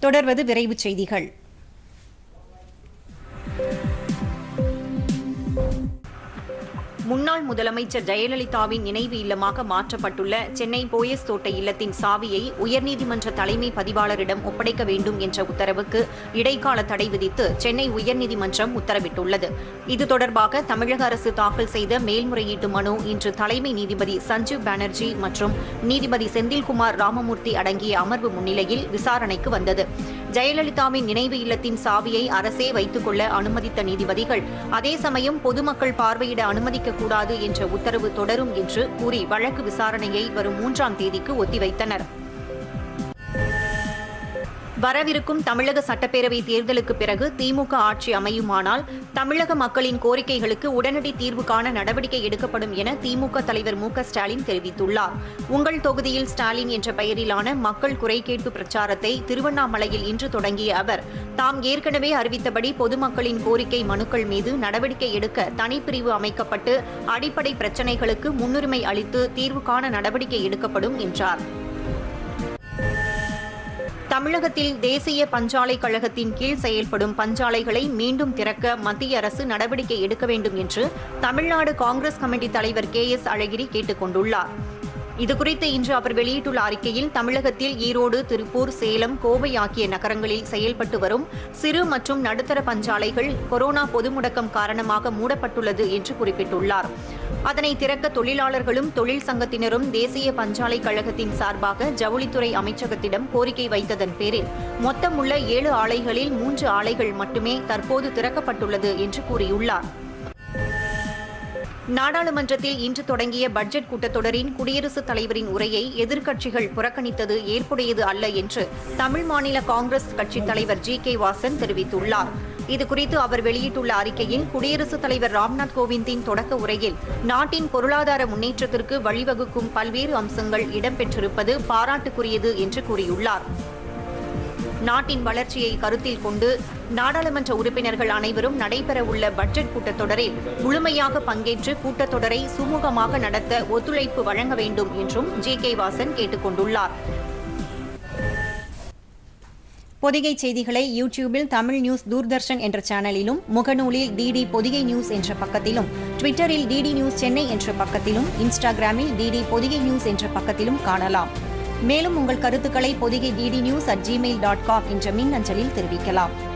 தொடர்வது விரைவுச் செய்திகள் முன்னாள் முதலமைச்சர் ஜெயலலிதாவின் நினைவு இல்லமாக மாற்றப்பட்டுள்ள சென்னை போயஸ் தோட்ட இல்லத்தின் சாவியை உயர்நீதிமன்ற தலைமை பதிவாளரிடம் ஒப்படைக்க வேண்டும் என்ற உத்தரவுக்கு இடைக்கால தடை விதித்து சென்னை உயர்நீதிமன்றம் உத்தரவிட்டுள்ளது இது தொடர்பாக தமிழக அரசு தாக்கல் செய்த மேல்முறையீட்டு மனு இன்று தலைமை நீதிபதி சஞ்சீவ் பானர்ஜி மற்றும் நீதிபதி செந்தில்குமார் ராமமூர்த்தி அடங்கிய அமர்வு முன்னிலையில் விசாரணைக்கு வந்தது ஜெயலலிதாவின் நினைவு இல்லத்தின் சாவியை அரசே வைத்துக் கொள்ள அனுமதித்த நீதிபதிகள் அதே சமயம் பொதுமக்கள் பார்வையிட அனுமதிக்கக்கூடாது என்ற உத்தரவு தொடரும் என்று கூறி வழக்கு விசாரணையை வரும் மூன்றாம் தேதிக்கு ஒத்திவைத்தனர் வரவிருக்கும் தமிழக சட்டப்பேரவை தேர்தலுக்கு பிறகு திமுக ஆட்சி அமையுமானால் தமிழக மக்களின் கோரிக்கைகளுக்கு உடனடி தீர்வு காண நடவடிக்கை எடுக்கப்படும் என திமுக தலைவர் மு க ஸ்டாலின் தெரிவித்துள்ளார் உங்கள் தொகுதியில் ஸ்டாலின் என்ற பெயரிலான மக்கள் குறை கேட்பு பிரச்சாரத்தை திருவண்ணாமலையில் இன்று தொடங்கிய அவர் தாம் ஏற்கனவே அறிவித்தபடி பொதுமக்களின் கோரிக்கை மனுக்கள் மீது நடவடிக்கை எடுக்க தனிப்பிரிவு அமைக்கப்பட்டு அடிப்படை பிரச்சினைகளுக்கு முன்னுரிமை அளித்து தீர்வு காண நடவடிக்கை எடுக்கப்படும் என்றார் தமிழகத்தில் தேசிய பஞ்சாலை கழகத்தின் கீழ் செயல்படும் பஞ்சாலைகளை மீண்டும் திறக்க மத்திய அரசு நடவடிக்கை எடுக்க வேண்டும் என்று தமிழ்நாடு காங்கிரஸ் கமிட்டி தலைவர் கே எஸ் அழகிரி கேட்டுக் கொண்டுள்ளார் இதுகுறித்து இன்று அவர் வெளியிட்டுள்ள அறிக்கையில் தமிழகத்தில் ஈரோடு திருப்பூர் சேலம் கோவை ஆகிய நகரங்களில் செயல்பட்டு வரும் சிறு மற்றும் நடுத்தர பஞ்சாலைகள் கொரோனா பொது முடக்கம் காரணமாக மூடப்பட்டுள்ளது என்று குறிப்பிட்டுள்ளார் அதனை திறக்க தொழிலாளர்களும் தொழில் சங்கத்தினரும் தேசிய பஞ்சாலை கழகத்தின் சார்பாக ஜவுளித்துறை அமைச்சகத்திடம் கோரிக்கை வைத்ததன் பேரில் மொத்தமுள்ள ஏழு ஆலைகளில் மூன்று ஆலைகள் மட்டுமே தற்போது திறக்கப்பட்டுள்ளது என்று கூறியுள்ளார் நாடாளுமன்றத்தில் இன்று தொடங்கிய பட்ஜெட் கூட்டத்தொடரின் குடியரசுத் தலைவரின் உரையை எதிர்க்கட்சிகள் புறக்கணித்தது ஏற்புடையது அல்ல என்று தமிழ் மாநில காங்கிரஸ் கட்சித் தலைவர் ஜி கே வாசன் தெரிவித்துள்ளார் இதுகுறித்து அவர் வெளியிட்டுள்ள அறிக்கையில் குடியரசுத் தலைவர் ராம்நாத் கோவிந்தின் தொடக்க உரையில் நாட்டின் பொருளாதார முன்னேற்றத்திற்கு வழிவகுக்கும் பல்வேறு அம்சங்கள் இடம்பெற்றிருப்பது பாராட்டுக்குரியது என்று கூறியுள்ளார் நாட்டின் வளர்ச்சியை கருத்தில் கொண்டு நாடாளுமன்ற உறுப்பினர்கள் அனைவரும் நடைபெறவுள்ள பட்ஜெட் கூட்டத்தொடரில் முழுமையாக பங்கேற்று கூட்டத்தொடரை சுமூகமாக நடத்த ஒத்துழைப்பு வழங்க வேண்டும் என்றும் ஜி கே வாசன் கேட்டுக் கொண்டுள்ளார் பொதிகை செய்திகளை யூடியூபில் தமிழ் நியூஸ் தூர்தர்ஷன் என்ற சேனலிலும் முகநூலில் டிடி பொதிகை நியூஸ் என்ற பக்கத்திலும் ட்விட்டரில் டிடி நியூஸ் சென்னை என்ற பக்கத்திலும் இன்ஸ்டாகிராமில் டிடி பொதிகை நியூஸ் என்ற பக்கத்திலும் காணலாம் மேலும் உங்கள் கருத்துக்களை Podhigai DD news at Gmail dot com என்ற மின் அஞ்சலில் தெரிவிக்கலாம்